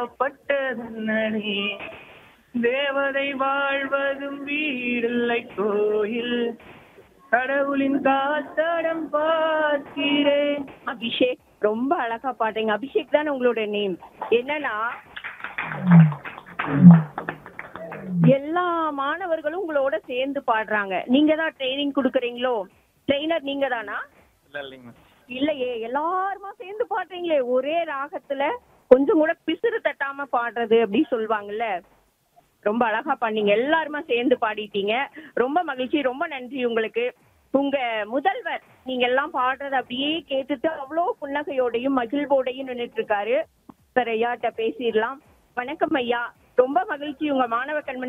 பட்டதன்னே தேவதை வாழ்வதும் வீடில்லை கோயில் கடவுளின் காத்தடம் பார்க்கிறேன் அபிஷேக் ரொம்ப அழகா பாடுறீங்க அபிஷேக் தானே உங்களோட நேம் என்னன்னா எல்லா மாணவர்களும் உங்களோட சேர்ந்து பாடுறாங்க நீங்க தான் ட்ரைனிங் கொடுக்குறீங்களோ ட்ரெயினர் நீங்க தானா இல்ல இல்லைங்க இல்லையே எல்லாருமா சேர்ந்து பாடுறீங்களே ஒரே ராகத்துல கொஞ்சம் கூட பிசுறு தட்டாம பாடுறது அப்படி சொல்லுவாங்கல்ல ரொம்ப அழகா பண்ணீங்க எல்லாருமா சேர்ந்து பாடிட்டீங்க ரொம்ப மகிழ்ச்சி ரொம்ப நன்றி உங்களுக்கு உங்க முதல்வர் நீங்க எல்லாம் பாடுறத அப்படியே கேட்டுட்டு அவ்வளோ புன்னகையோடையும் மகிழ்வோடையும் நின்னுட்டு இருக்காரு சார் ஐயாட்ட பேசிடலாம் வணக்கம் ஐயா ரொம்ப மகிழ்ச்சி உங்க மாணவ கண்மணி